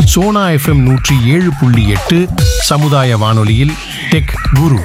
Sona FM நூற்றி ஏழு புள்ளி எட்டு சமுதாய வானொலியில் டெக் குரு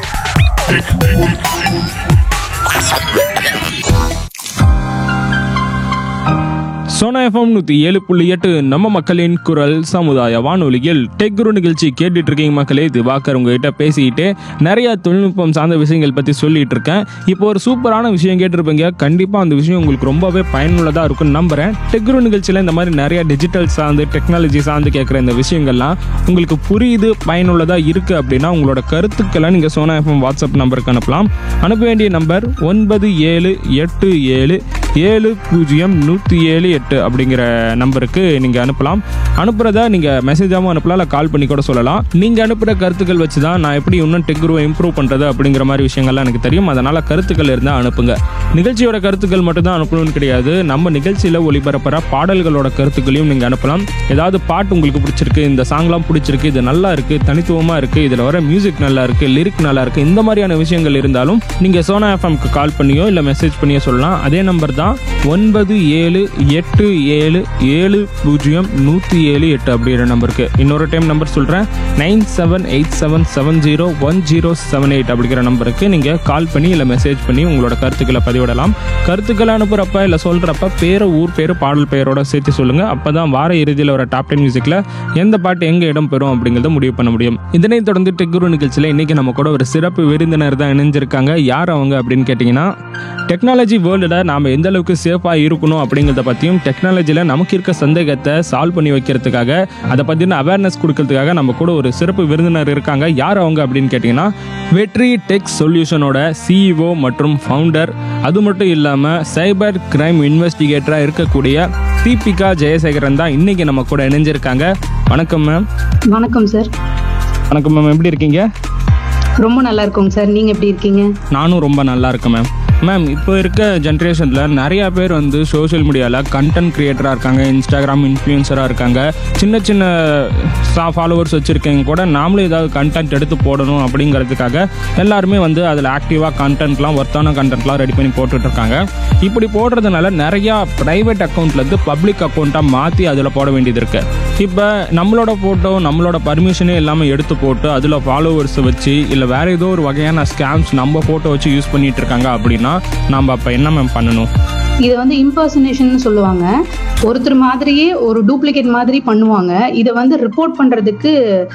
சோனா எஃப்எம் நூற்றி ஏழு புள்ளி எட்டு நம்ம மக்களின் குரல் சமுதாய வானொலியில் டெக் குரு நிகழ்ச்சி கேட்டுட்டு இருக்கீங்க மக்களே திவாகர் உங்ககிட்ட பேசிக்கிட்டு நிறைய தொழில்நுட்பம் சார்ந்த விஷயங்கள் பற்றி சொல்லிட்டு இருக்கேன் இப்போ ஒரு சூப்பரான விஷயம் கேட்டிருப்பீங்க கண்டிப்பாக அந்த விஷயம் உங்களுக்கு ரொம்பவே பயனுள்ளதாக இருக்கும்னு நம்புறேன் டெக் குரு நிகழ்ச்சியில் இந்த மாதிரி நிறைய டிஜிட்டல் சார்ந்து டெக்னாலஜி சார்ந்து கேட்குற இந்த விஷயங்கள்லாம் உங்களுக்கு புரியுது பயனுள்ளதாக இருக்குது அப்படின்னா உங்களோட கருத்துக்களை நீங்கள் சோனா எஃப்எம் வாட்ஸ்அப் நம்பருக்கு அனுப்பலாம் அனுப்ப வேண்டிய நம்பர் ஒன்பது ஏழு எட்டு ஏழு ஏழு பூஜ்ஜியம் நூற்றி ஏழு எட்டு அப்படிங்கிற நம்பருக்கு நீங்கள் அனுப்பலாம் அனுப்புகிறத நீங்கள் மெசேஜாகவும் அனுப்பலாம் இல்லை கால் பண்ணி கூட சொல்லலாம் நீங்கள் அனுப்புகிற கருத்துக்கள் வச்சு தான் நான் எப்படி இன்னும் டெக்ருவை இம்ப்ரூவ் பண்ணுறது அப்படிங்கிற மாதிரி விஷயங்கள்லாம் எனக்கு தெரியும் அதனால் கருத்துக்கள் இருந்தால் அனுப்புங்க நிகழ்ச்சியோட கருத்துக்கள் மட்டும் தான் அனுப்பணும்னு கிடையாது நம்ம நிகழ்ச்சியில் ஒளிபரப்புற பாடல்களோட கருத்துக்களையும் நீங்கள் அனுப்பலாம் ஏதாவது பாட்டு உங்களுக்கு பிடிச்சிருக்கு இந்த சாங்லாம் பிடிச்சிருக்கு இது நல்லா இருக்குது தனித்துவமாக இருக்குது இதில் வர மியூசிக் நல்லா இருக்குது லிரிக் நல்லா இருக்குது இந்த மாதிரியான விஷயங்கள் இருந்தாலும் நீங்கள் சோனா எஃப்எம்க்கு கால் பண்ணியோ இல்லை மெசேஜ் பண்ணியோ சொல்லலாம் அதே நம்பர் தான் ஒன்பது ஏழு எட்டு ஏழு ஏழு பூஜ்ஜியம் நூற்றி ஏழு எட்டு அப்படிங்கிற நம்பருக்கு இன்னொரு டைம் நம்பர் சொல்கிறேன் nine seven eight seven seven zero one zero seven eight அப்படிங்கிற நம்பருக்கு நீங்கள் கால் பண்ணி இல்லை மெசேஜ் பண்ணி உங்களோட கருத்துக்களை பதிவிடலாம் கருத்துக்களை அனுப்புகிறப்ப இல்லை சொல்கிறப்ப பேரை ஊர் பேர் பாடல் பெயரோட சேர்த்து சொல்லுங்கள் அப்போ தான் வார இறுதியில் வர டாப் டென் மியூசிக்கில் எந்த பாட்டு எங்கே இடம் பெறும் அப்படிங்கிறத முடிவு பண்ண முடியும் இதனைத் தொடர்ந்து டெக்குரு நிகழ்ச்சியில் இன்றைக்கி நம்ம கூட ஒரு சிறப்பு விருந்தினர் தான் இணைஞ்சிருக்காங்க யார் அவங்க அப்படின்னு கேட்டிங்கன்னா டெக்னாலஜி வேர்ல்டில் நாம் எந்த அளவுக்கு சேஃபாக இருக்கணும் அப்படிங்கிறத பற்றியும் டெக்னாலஜியில் நமக்கு இருக்க சந்தேகத்தை சால்வ் பண்ணி வைக்கிறதுக்காக அதை பற்றின அவேர்னஸ் கொடுக்கறதுக்காக நம்ம கூட ஒரு சிறப்பு விருந்தினர் இருக்காங்க யார் அவங்க அப்படின்னு கேட்டிங்கன்னா வெற்றி டெக் சொல்யூஷனோட சிஇஓ மற்றும் ஃபவுண்டர் அது மட்டும் இல்லாமல் சைபர் கிரைம் இன்வெஸ்டிகேட்டராக இருக்கக்கூடிய தீபிகா ஜெயசேகரன் தான் இன்னைக்கு நம்ம கூட இணைஞ்சிருக்காங்க வணக்கம் மேம் வணக்கம் சார் வணக்கம் மேம் எப்படி இருக்கீங்க ரொம்ப நல்லா இருக்கோங்க சார் நீங்க எப்படி இருக்கீங்க நானும் ரொம்ப நல்லா இருக்கேன் மேம் மேம் இப்போ இருக்க ஜென்ரேஷனில் நிறையா பேர் வந்து சோஷியல் மீடியாவில் கண்டென்ட் க்ரியேட்டராக இருக்காங்க இன்ஸ்டாகிராம் இன்ஃப்ளூயன்சராக இருக்காங்க சின்ன சின்ன ஃபாலோவர்ஸ் வச்சுருக்கவங்க கூட நாமளும் ஏதாவது கண்டென்ட் எடுத்து போடணும் அப்படிங்கிறதுக்காக எல்லாருமே வந்து அதில் ஆக்டிவாக கண்டென்ட்லாம் ஒர்த்தான கண்டென்ட்லாம் ரெடி பண்ணி போட்டுட்டு இருக்காங்க இப்படி போடுறதுனால நிறையா ப்ரைவேட் அக்கௌண்ட்லேருந்து பப்ளிக் அக்கௌண்ட்டாக மாற்றி அதில் போட வேண்டியது இருக்குது இப்போ நம்மளோட ஃபோட்டோ நம்மளோட பர்மிஷனே இல்லாமல் எடுத்து போட்டு அதில் ஃபாலோவர்ஸ் வச்சு இல்லை வேற ஏதோ ஒரு வகையான ஸ்கேம்ஸ் நம்ம ஃபோட்டோ வச்சு யூஸ் பண்ணிட்டு இருக்காங்க அப்படின்னா நம்ம அப்போ என்ன மேம் பண்ணணும் இது வந்து இம்பர்சனேஷன் சொல்லுவாங்க ஒருத்தர் மாதிரியே ஒரு டூப்ளிகேட் மாதிரி பண்ணுவாங்க இதை வந்து ரிப்போர்ட் பண்றதுக்கு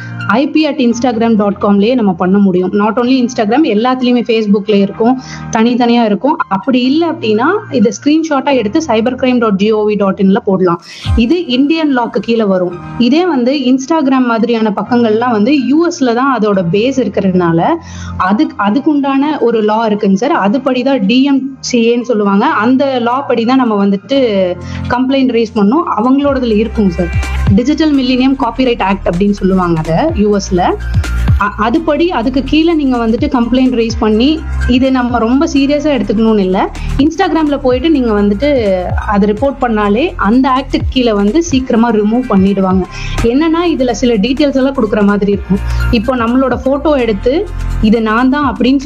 ஐபி அட் இன்ஸ்டாகிராம் டாட் காம்லயே நம்ம பண்ண முடியும் நாட் ஓன்லி இன்ஸ்டாகிராம் எல்லாத்துலயுமே ஃபேஸ்புக்ல இருக்கும் தனித்தனியா இருக்கும் அப்படி இல்லை அப்படின்னா இதை ஸ்கிரீன்ஷாட்டா எடுத்து cyber crime dot GOV dot இன்ல போடலாம் இது இந்தியன் லாக்கு கீழே வரும் இதே வந்து இன்ஸ்டாகிராம் மாதிரியான பக்கங்கள்லாம் வந்து யூஎஸ்ல தான் அதோட பேஸ் இருக்கிறதுனால அதுக்கு அதுக்குண்டான ஒரு லா இருக்குங்க சார் அதுபடி தான் டிஎம்சிஏன்னு சொல்லுவாங்க அந்த லா படி தான் நம்ம வந்துட்டு கம்ப்ளைண்ட் ரைஸ் பண்ணோம் அவங்களோடதுல இருக்குங்க sir digital millennium copyright act அப்படின்னு சொல்லுவாங்க அதை யூஎஸ்ல அதுபடி அதுக்கு கீழே நீங்க வந்துட்டு கம்ப்ளைண்ட் ரைஸ் பண்ணி இது நம்ம ரொம்ப சீரியஸா எடுத்துக்கணும்னு இல்லை இன்ஸ்டாகிராம்ல போயிட்டு நீங்க வந்துட்டு அதை ரிப்போர்ட் பண்ணாலே அந்த ஆக்டுக்கு கீழே வந்து சீக்கிரமா ரிமூவ் பண்ணிடுவாங்க என்னன்னா இதுல சில டீட்டெயில்ஸ் எல்லாம் கொடுக்குற மாதிரி இருக்கும் இப்போ நம்மளோட போட்டோ எடுத்து இது நான் தான் அப்படின்னு